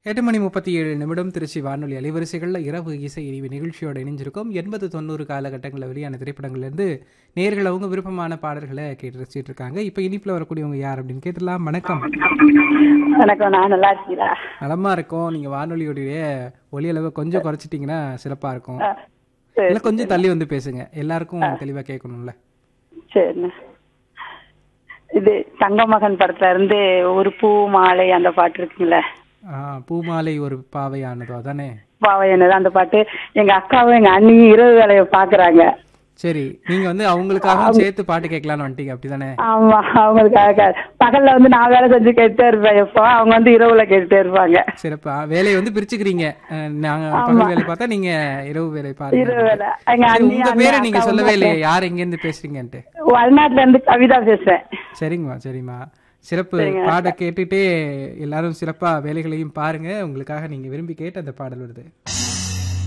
எட்டு மணி முப்பத்தி ஏழு நிமிடம் திருச்சி வானொலி அலைவரிசைகளில் இரவு இசை இனிவு நிகழ்ச்சியோட இணைஞ்சிருக்கோம் எண்பது தொண்ணூறு காலகட்டங்களில் வெளியான திரைப்படங்கள்லேருந்து நேர்கள் அவங்க விருப்பமான பாடல்களை கேட்டு ரசிச்சிட்டு இருக்காங்க இப்போ இனிப்பில் வரக்கூடியவங்க யார் அப்படின்னு கேட்டுலாம் வணக்கம் வணக்கம் நான் நல்லா இருக்கீங்களா நலமா இருக்கும் நீங்கள் வானொலியோடைய ஒலி அளவை கொஞ்சம் குறைச்சிட்டிங்கன்னா சிறப்பாக இருக்கும் சரி இல்லை கொஞ்சம் தள்ளி வந்து பேசுங்க எல்லாருக்கும் தெளிவாக கேட்கணும்ல சரிண்ணா இது தங்கமகன் படத்துல இருந்து ஒரு பூ மாலை அந்த பாட்டு இருக்குங்களே ஆ, பூமாலை ஒரு பாவையானதோ அதானே பாவை என்னது அந்த பாட்டு எங்க அக்காவும் எங்க அண்ணியும் இரவு வேலையை பாக்குறாங்க சரி நீங்கள் வந்து அவங்களுக்காகவும் சேர்த்து பாட்டு கேட்கலான்னு வந்துட்டீங்க அப்படிதானே ஆமா அவங்களுக்காக பகல்ல வந்து நான் வேலை செஞ்சு கேட்டுட்டே இருப்பேன் எப்போ அவங்க வந்து இரவுல கேட்டுட்டே இருப்பாங்க சிறப்பா வேலையை வந்து பிரிச்சுக்கிறீங்க அஹ், நாங்க பகல் வேலை பார்த்தா நீங்க இரவு வேலை பாருங்க இரவு வேலை எங்க சரி, அண்ணி உங்க அண்ணி, பேரை நீங்க அக்கா சொல்லவே இல்லையே யார் எங்க இருந்து பேசுறீங்கன்ட்டு வடநாட்டுல இருந்து கவிதா பேசுறேன் சரிங்கம்மா சரிம்மா சிறப்பு பாட கேட்டுட்டே எல்லாரும் சிறப்பா வேலைகளையும் பாருங்க உங்களுக்காக நீங்க விரும்பி கேட்ட அந்த பாடல் வருது